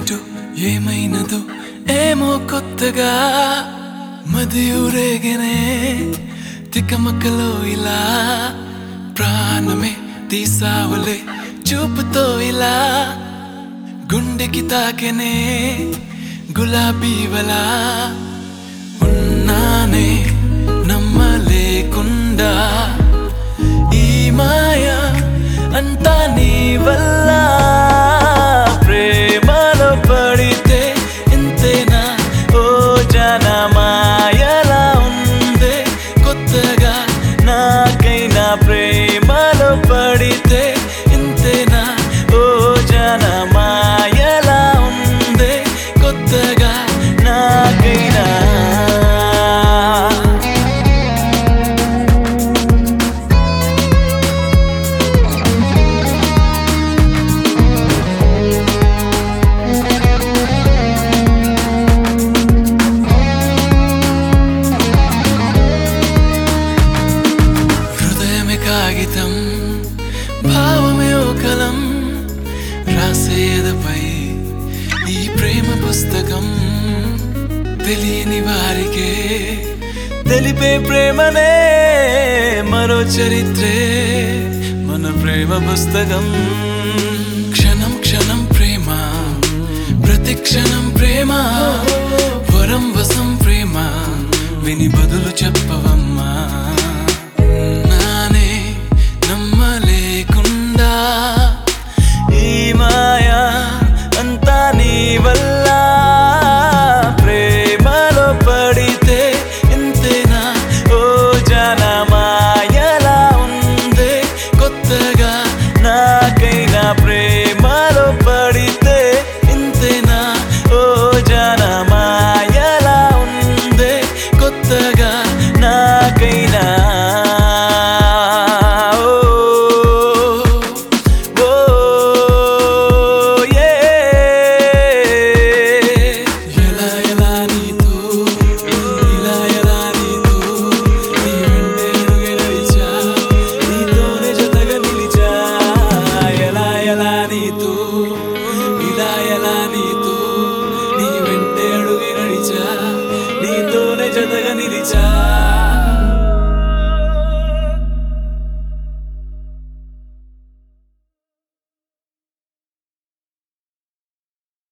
ఏమిటో ఏమైనదో ఏమో కొత్తగా మది ఊరేగనే తికమకలో ఇలా ప్రాణమే తీసావులే చూపుతో ఇలా గుండెకి తాకెనే గులాబీ వలా ఉన్నానే నమ్మలేకుండా ఈ మాయ అంతా నీ వల్ల ప్రేమలో పడితే ఇంతేనా ఓ జన మాయలా ఉందే కొత్తగా నాకైనా ప్రేమలో పడితే ఇంతేనా ఓ జన మాయలా ఉందే కొత్తగా నాకైనా హృదయమే కాగితం భావమే ఓ కలం రాసేదపై ఈ ప్రేమ పుస్తకం తెలియని వారికే తెలిపే ప్రేమనే మరో చరిత్రే మన ప్రేమ పుస్తకం క్షణం క్షణం ప్రేమ ప్రతి క్షణం ప్రేమ వరం వసం ప్రేమ విని బదులు చెప్పవమ్మా నానే నమ్మలేకుండా